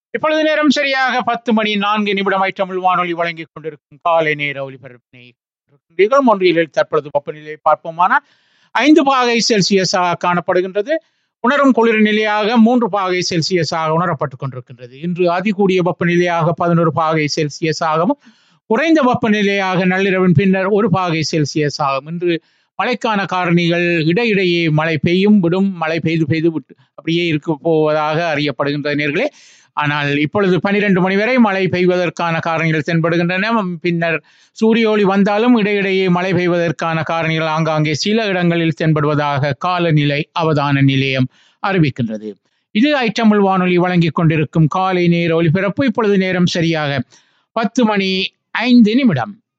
இப்பொழுது நேரம் சரியாக பத்து மணி நான்கு நிமிடமாய் தமிழ் வானொலி வழங்கிக் கொண்டிருக்கும் காலை நேர ஒலிபரப்பினை இருக்கின்றீர்கள். மொன்றியலில் தற்பொழுது வெப்பநிலை பார்ப்போமானால் ஐந்து பாகை செல்சியஸாக காணப்படுகின்றது உணரும் குளிர் நிலையாக மூன்று பாகை செல்சியஸாக உணரப்பட்டுக் கொண்டிருக்கின்றது இன்று அதிகூடிய வெப்பநிலையாக பதினோரு பாகை செல்சியஸாகவும் குறைந்த வெப்பநிலையாக நள்ளிரவின் பின்னர் ஒரு பாகை செல்சியஸ் ஆகும் இன்று மழைக்கான காரணிகள் இடையிடையே மழை பெய்யும் விடும் மழை பெய்து பெய்து விட்டு அப்படியே இருக்க போவதாக அறியப்படுகின்ற நேர்களே ஆனால் இப்பொழுது பனிரெண்டு மணி வரை மழை பெய்வதற்கான காரணிகள் தென்படுகின்றன பின்னர் சூரிய ஒளி வந்தாலும் இடையிடையே மழை பெய்வதற்கான காரணிகள் ஆங்காங்கே சில இடங்களில் தென்படுவதாக காலநிலை அவதான நிலையம் அறிவிக்கின்றது இது ஐட்டமிழ் வானொலி வழங்கிக் கொண்டிருக்கும் காலை நேர ஒலிபரப்பு இப்பொழுது நேரம் சரியாக பத்து மணி ஐந்து நிமிடம்